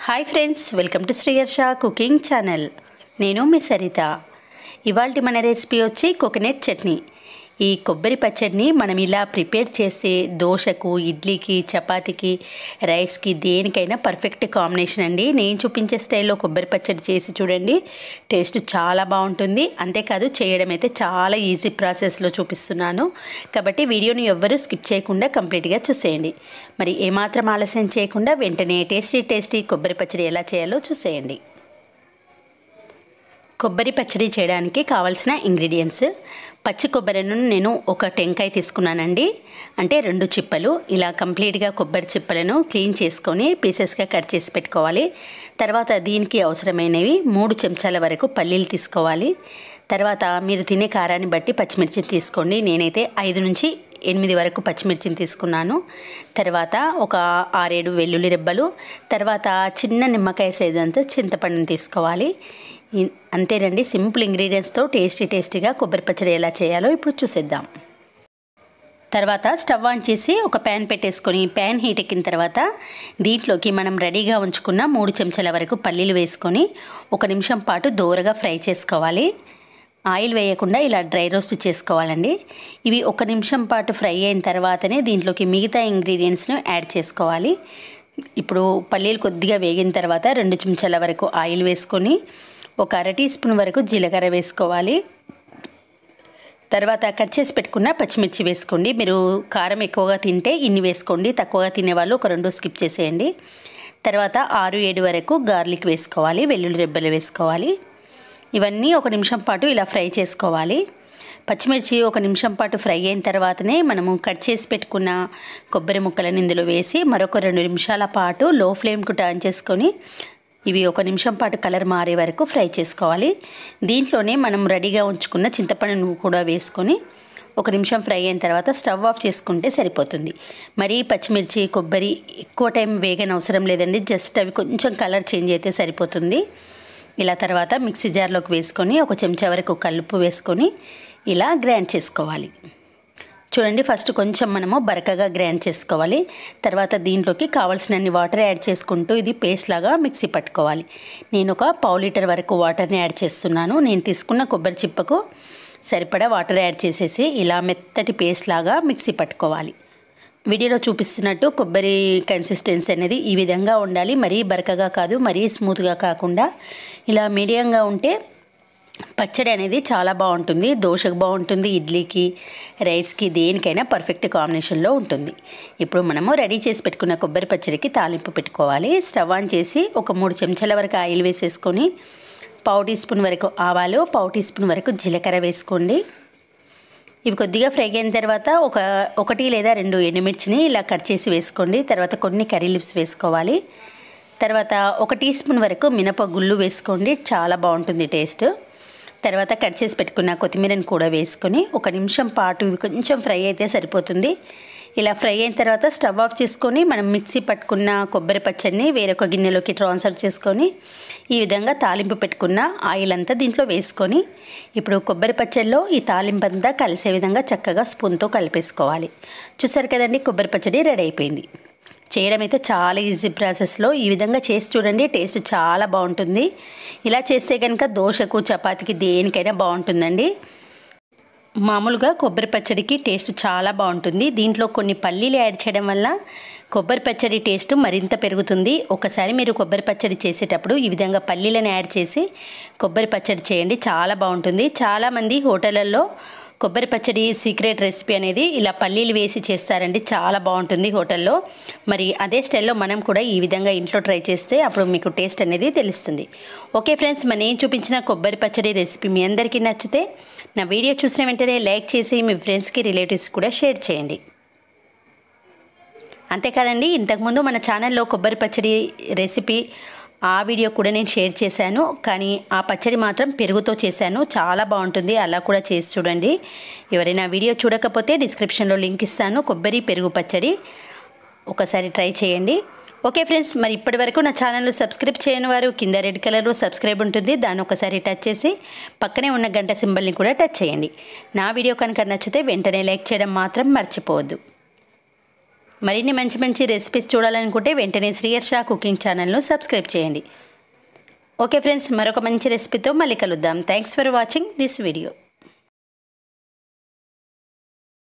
hi friends welcome to Sriharsha cooking channel నేను మీ సరిత ఇవాళ మన రెసిపీ వచ్చి కోకోనట్ చట్నీ ఈ కొబ్బరి పచ్చడిని మనం ఇలా ప్రిపేర్ చేస్తే దోశకు ఇడ్లీకి చపాతీకి రైస్కి దేనికైనా పర్ఫెక్ట్ కాంబినేషన్ అండి నేను చూపించే స్టైల్లో కొబ్బరి పచ్చడి చేసి చూడండి టేస్ట్ చాలా బాగుంటుంది అంతేకాదు చేయడం అయితే చాలా ఈజీ ప్రాసెస్లో చూపిస్తున్నాను కాబట్టి వీడియోని ఎవ్వరూ స్కిప్ చేయకుండా కంప్లీట్గా చూసేయండి మరి ఏమాత్రం ఆలస్యం చేయకుండా వెంటనే టేస్టీ టేస్టీ కొబ్బరి పచ్చడి ఎలా చేయాలో చూసేయండి కొబ్బరి పచ్చడి చేయడానికి కావాల్సిన ఇంగ్రీడియంట్స్ పచ్చి కొబ్బరిను నేను ఒక టెంకాయ తీసుకున్నానండి అంటే రెండు చిప్పలు ఇలా కంప్లీట్గా కొబ్బరి చిప్పలను క్లీన్ చేసుకొని పీసెస్గా కట్ చేసి పెట్టుకోవాలి తర్వాత దీనికి అవసరమైనవి మూడు చెంచాల వరకు పల్లీలు తీసుకోవాలి తర్వాత మీరు తినే కారాన్ని బట్టి పచ్చిమిర్చి తీసుకోండి నేనైతే ఐదు నుంచి ఎనిమిది వరకు పచ్చిమిర్చిని తీసుకున్నాను తర్వాత ఒక ఆరేడు వెల్లుల్లి రెబ్బలు తర్వాత చిన్న నిమ్మకాయ సైజ్ అంతా చింతపండుని తీసుకోవాలి ఇ- అంతేనండి సింపుల్ ఇంగ్రీడియంట్స్తో టేస్టీ టేస్టీగా కొబ్బరి పచ్చడి ఎలా చేయాలో ఇప్పుడు చూసేద్దాం తర్వాత స్టవ్ ఆన్ చేసి ఒక ప్యాన్ పెట్టేసుకొని ప్యాన్ హీట్ ఎక్కిన తర్వాత దీంట్లోకి మనం రెడీగా ఉంచుకున్న మూడు చెంచాల వరకు పల్లీలు వేసుకొని ఒక నిమిషం పాటు దోరగా ఫ్రై చేసుకోవాలి ఆయిల్ వేయకుండా ఇలా డ్రై రోస్ట్ చేసుకోవాలండి ఇవి ఒక నిమిషం పాటు ఫ్రై అయిన తర్వాతనే దీంట్లోకి మిగతా ఇంగ్రీడియంట్స్ను యాడ్ చేసుకోవాలి ఇప్పుడు పల్లీలు కొద్దిగా వేగిన తర్వాత రెండు చెంచాల వరకు ఆయిల్ వేసుకొని ఒక అర టీ స్పూన్ వరకు జీలకర్ర వేసుకోవాలి తర్వాత కట్ చేసి పెట్టుకున్న పచ్చిమిర్చి వేసుకోండి మీరు కారం ఎక్కువగా తింటే ఇన్ని వేసుకోండి తక్కువగా తినేవాళ్ళు ఒక రెండు స్కిప్ చేసేయండి తర్వాత ఆరు ఏడు వరకు గార్లిక్ వేసుకోవాలి వెల్లుల్లి రెబ్బలు వేసుకోవాలి ఇవన్నీ ఒక నిమిషం పాటు ఇలా ఫ్రై చేసుకోవాలి పచ్చిమిర్చి ఒక నిమిషం పాటు ఫ్రై అయిన తర్వాతనే మనము కట్ చేసి పెట్టుకున్న కొబ్బరి ముక్కలను ఇందులో వేసి మరొక రెండు నిమిషాల పాటు లో ఫ్లేమ్కు టర్న్ చేసుకొని ఇవి ఒక నిమిషం పాటు కలర్ మారే వరకు ఫ్రై చేసుకోవాలి దీంట్లోనే మనం రెడీగా ఉంచుకున్న చింతపండును కూడా వేసుకొని ఒక నిమిషం ఫ్రై అయిన తర్వాత స్టవ్ ఆఫ్ చేసుకుంటే సరిపోతుంది మరి పచ్చిమిర్చి కొబ్బరి ఎక్కువ టైం వేగన అవసరం లేదండి జస్ట్ అవి కొంచెం కలర్ చేంజ్ అయితే సరిపోతుంది ఇలా తర్వాత మిక్సీ జార్లోకి వేసుకొని ఒక చెంచా వరకు కలుపు వేసుకొని ఇలా గ్రైండ్ చేసుకోవాలి చూడండి ఫస్ట్ కొంచెం మనము బరకగా గ్రైండ్ చేసుకోవాలి తర్వాత దీంట్లోకి కావాల్సినన్ని వాటర్ యాడ్ చేసుకుంటూ ఇది పేస్ట్ లాగా మిక్సీ పట్టుకోవాలి నేను ఒక పావు లీటర్ వరకు వాటర్ని యాడ్ చేస్తున్నాను నేను తీసుకున్న కొబ్బరి చిప్పకు సరిపడా వాటర్ యాడ్ చేసేసి ఇలా మెత్తటి పేస్ట్ లాగా మిక్సీ పట్టుకోవాలి వీడియోలో చూపిస్తున్నట్టు కొబ్బరి కన్సిస్టెన్సీ అనేది ఈ విధంగా ఉండాలి మరీ బరకగా కాదు మరీ స్మూత్గా కాకుండా ఇలా మీడియంగా ఉంటే పచ్చడి అనేది చాలా బాగుంటుంది దోశకు బాగుంటుంది ఇడ్లీకి రైస్కి దేనికైనా పర్ఫెక్ట్ కాంబినేషన్లో ఉంటుంది ఇప్పుడు మనము రెడీ చేసి పెట్టుకున్న కొబ్బరి పచ్చడికి తాలింపు పెట్టుకోవాలి స్టవ్ ఆన్ చేసి ఒక మూడు చెంచాల వరకు ఆయిల్ వేసేసుకొని పావు టీ స్పూన్ వరకు ఆవాలు పావు టీ స్పూన్ వరకు జీలకర్ర వేసుకోండి ఇవి కొద్దిగా ఫ్రై అయిన తర్వాత ఒక ఒకటి లేదా రెండు ఎండుమిర్చిని ఇలా కట్ చేసి వేసుకోండి తర్వాత కొన్ని కర్రీ లిప్స్ వేసుకోవాలి తర్వాత ఒక టీ స్పూన్ వరకు మినప గుళ్ళు వేసుకోండి చాలా బాగుంటుంది టేస్ట్ తర్వాత కట్ చేసి పెట్టుకున్న కొత్తిమీరని కూడా వేసుకొని ఒక నిమిషం పాటు ఇవి కొంచెం ఫ్రై అయితే సరిపోతుంది ఇలా ఫ్రై అయిన తర్వాత స్టవ్ ఆఫ్ చేసుకొని మనం మిక్సీ పట్టుకున్న కొబ్బరి పచ్చడిని వేరొక గిన్నెలోకి ట్రాన్స్ఫర్ చేసుకొని ఈ విధంగా తాలింపు పెట్టుకున్న ఆయిల్ అంతా దీంట్లో వేసుకొని ఇప్పుడు కొబ్బరి పచ్చడిలో ఈ తాలింపు అంతా కలిసే విధంగా చక్కగా స్పూన్తో కలిపేసుకోవాలి చూసారు కదండి కొబ్బరి పచ్చడి రెడీ అయిపోయింది చేయడం అయితే చాలా ఈజీ ప్రాసెస్లో ఈ విధంగా చేసి చూడండి టేస్ట్ చాలా బాగుంటుంది ఇలా చేస్తే కనుక దోశకు చపాతీకి దేనికైనా బాగుంటుందండి మామూలుగా కొబ్బరి పచ్చడికి టేస్ట్ చాలా బాగుంటుంది దీంట్లో కొన్ని పల్లీలు యాడ్ చేయడం వల్ల కొబ్బరి పచ్చడి టేస్ట్ మరింత పెరుగుతుంది ఒకసారి మీరు కొబ్బరి పచ్చడి చేసేటప్పుడు ఈ విధంగా పల్లీలను యాడ్ చేసి కొబ్బరి పచ్చడి చేయండి చాలా బాగుంటుంది చాలామంది హోటళ్ళల్లో కొబ్బరి పచ్చడి సీక్రెట్ రెసిపీ అనేది ఇలా పల్లీలు వేసి చేస్తారండి చాలా బాగుంటుంది హోటల్లో మరి అదే స్టైల్లో మనం కూడా ఈ విధంగా ఇంట్లో ట్రై చేస్తే అప్పుడు మీకు టేస్ట్ అనేది తెలుస్తుంది ఓకే ఫ్రెండ్స్ మరి నేను చూపించిన కొబ్బరి పచ్చడి రెసిపీ మీ అందరికీ నచ్చితే నా వీడియో చూసిన వెంటనే లైక్ చేసి మీ ఫ్రెండ్స్కి రిలేటివ్స్ కూడా షేర్ చేయండి అంతేకాదండి ఇంతకుముందు మన ఛానల్లో కొబ్బరి పచ్చడి రెసిపీ ఆ వీడియో కూడా నేను షేర్ చేశాను కానీ ఆ పచ్చడి మాత్రం పెరుగుతో చేశాను చాలా బాగుంటుంది అలా కూడా చేసి చూడండి ఎవరైనా వీడియో చూడకపోతే డిస్క్రిప్షన్లో లింక్ ఇస్తాను కొబ్బరి పెరుగు పచ్చడి ఒకసారి ట్రై చేయండి ఓకే ఫ్రెండ్స్ మరి ఇప్పటి వరకు నా ఛానల్ సబ్స్క్రైబ్ చేయని వారు కింద రెడ్ కలర్లో సబ్స్క్రైబ్ ఉంటుంది దాన్ని ఒకసారి టచ్ చేసి పక్కనే ఉన్న గంట సింబల్ని కూడా టచ్ చేయండి నా వీడియో కనుక నచ్చితే వెంటనే లైక్ చేయడం మాత్రం మర్చిపోవద్దు మరిన్ని మంచి మంచి రెసిపీస్ చూడాలనుకుంటే వెంటనే శ్రీయర్ష కుకింగ్ ఛానల్ను సబ్స్క్రైబ్ చేయండి ఓకే ఫ్రెండ్స్ మరొక మంచి రెసిపీతో మళ్ళీ కలుద్దాం thanks for watching this video